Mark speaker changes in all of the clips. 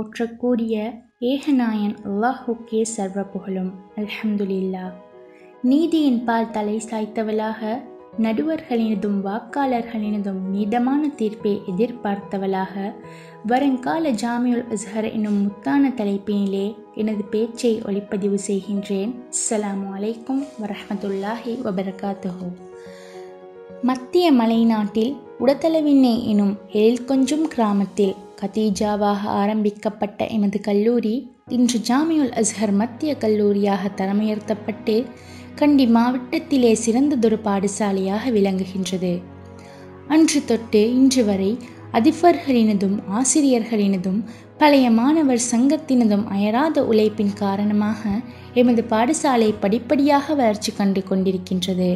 Speaker 1: போற்றக்கூடிய ஏகநாயன் அல்லாஹுக்கே சர்வ புகழும் அல்ஹம்துலில்லா நீதியின் பால் தலை சாய்த்தவளாக நடுவர்களினதும் வாக்காளர்களினதும் நீதமான தீர்ப்பை எதிர்பார்த்தவளாக வருங்கால ஜாமியுல் அஸ்ஹர் என்னும் முத்தான தலைப்பினிலே எனது பேச்சை ஒளிப்பதிவு செய்கின்றேன் அஸ்ஸலாமு அலைக்கும் வரஹமத்துல்லாஹி வபரகாத்துஹூ மத்திய மலைநாட்டில் உடத்தளவிண்ணை எனும் எழில் கொஞ்சும் கிராமத்தில் கதீஜாவாக ஆரம்பிக்கப்பட்ட எமது கல்லூரி இன்று ஜாமியுல் அஸ்ஹர் மத்திய கல்லூரியாக தரமுயர்த்தப்பட்டு கண்டி மாவட்டத்திலே சிறந்ததொரு பாடசாலையாக விளங்குகின்றது அன்று தொட்டு இன்று வரை அதிபர்களினதும் ஆசிரியர்களினதும் பழைய மாணவர் சங்கத்தினதும் அயராத உழைப்பின் காரணமாக எமது பாடசாலை படிப்படியாக வளர்ச்சி கண்டு கொண்டிருக்கின்றது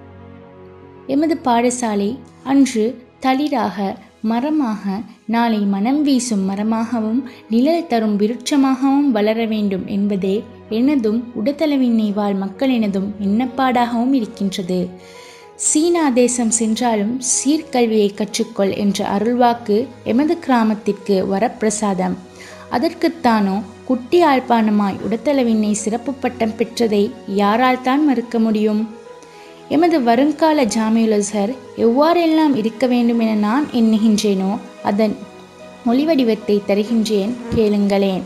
Speaker 1: எமது பாடசாலை அன்று தளிராக மரமாக நாளை மனம் வீசும் மரமாகவும் நிழல் தரும் விருட்சமாகவும் வளர வேண்டும் என்பதே எனதும் உடத்தளவின்னை வாழ் மக்களினதும் எண்ணப்பாடாகவும் இருக்கின்றது சீனா தேசம் சென்றாலும் சீர்கல்வியை கற்றுக்கொள் என்ற அருள்வாக்கு எமது கிராமத்திற்கு வரப்பிரசாதம் அதற்குத்தானோ குட்டி ஆழ்ப்பாணமாய் உடத்தளவின்னை சிறப்பு பட்டம் பெற்றதை யாரால் தான் மறுக்க முடியும் எமது வருங்கால ஜாமியுலசர் எவ்வாறெல்லாம் இருக்க வேண்டும் என நான் எண்ணுகின்றேனோ அதன் மொழிவடிவத்தை தருகின்றேன் கேளுங்களேன்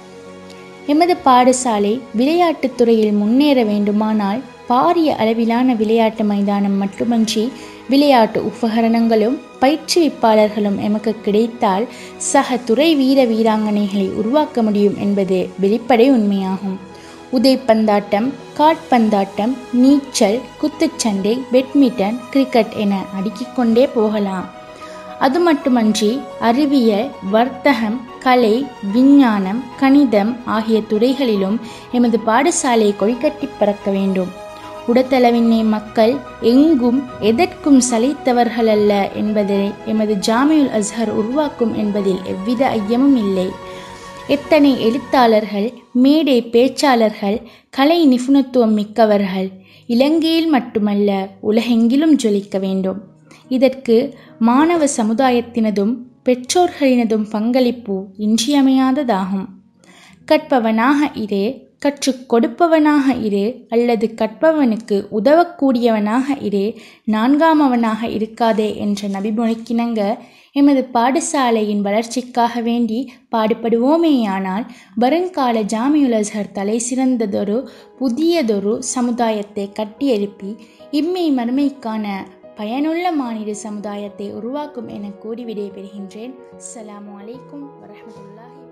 Speaker 1: எமது பாடசாலை விளையாட்டுத் துறையில் முன்னேற வேண்டுமானால் பாரிய அளவிலான விளையாட்டு மைதானம் மட்டுமன்றி விளையாட்டு உபகரணங்களும் பயிற்றுவிப்பாளர்களும் எமக்கு கிடைத்தால் சக துறை வீர வீராங்கனைகளை உருவாக்க முடியும் என்பது வெளிப்படை உண்மையாகும் உதைப்பந்தாட்டம் காட்பந்தாட்டம் நீச்சல் குத்துச்சண்டை பேட்மிண்டன் கிரிக்கெட் என அடுக்கிக் கொண்டே போகலாம் அது மட்டுமன்றி அறிவியல் வர்த்தகம் கலை விஞ்ஞானம் கணிதம் ஆகிய துறைகளிலும் எமது பாடசாலை கொடிக்கட்டி பறக்க வேண்டும் உடத்தளவின்னை மக்கள் எங்கும் எதற்கும் சளைத்தவர்கள் அல்ல என்பதை எமது ஜாமியுல் அஸ்ஹர் உருவாக்கும் என்பதில் எவ்வித ஐயமும் இல்லை எத்தனை எழுத்தாளர்கள் மேடை பேச்சாளர்கள் கலை நிபுணத்துவம் மிக்கவர்கள் இலங்கையில் மட்டுமல்ல உலகெங்கிலும் ஜொலிக்க வேண்டும் இதற்கு மாணவ சமுதாயத்தினதும் பெற்றோர்களினதும் பங்களிப்பு இன்றியமையாததாகும் கற்பவனாக இரு கற்றுக் கொடுப்பவனாக இரு அல்லது கற்பவனுக்கு உதவக்கூடியவனாக இரு நான்காமவனாக இருக்காதே என்ற நபிமொழிக்கிணங்க எமது பாடசாலையின் வளர்ச்சிக்காக வேண்டி பாடுபடுவோமேயானால் வருங்கால ஜாமியுலசர் தலை சிறந்ததொரு புதியதொரு சமுதாயத்தை கட்டியெழுப்பி இம்மை மறுமைக்கான பயனுள்ள மாநில சமுதாயத்தை உருவாக்கும் என கூறி விடைபெறுகின்றேன் அஸ்ஸலாமு அலைக்கும் வரஹமத்துல்லாஹி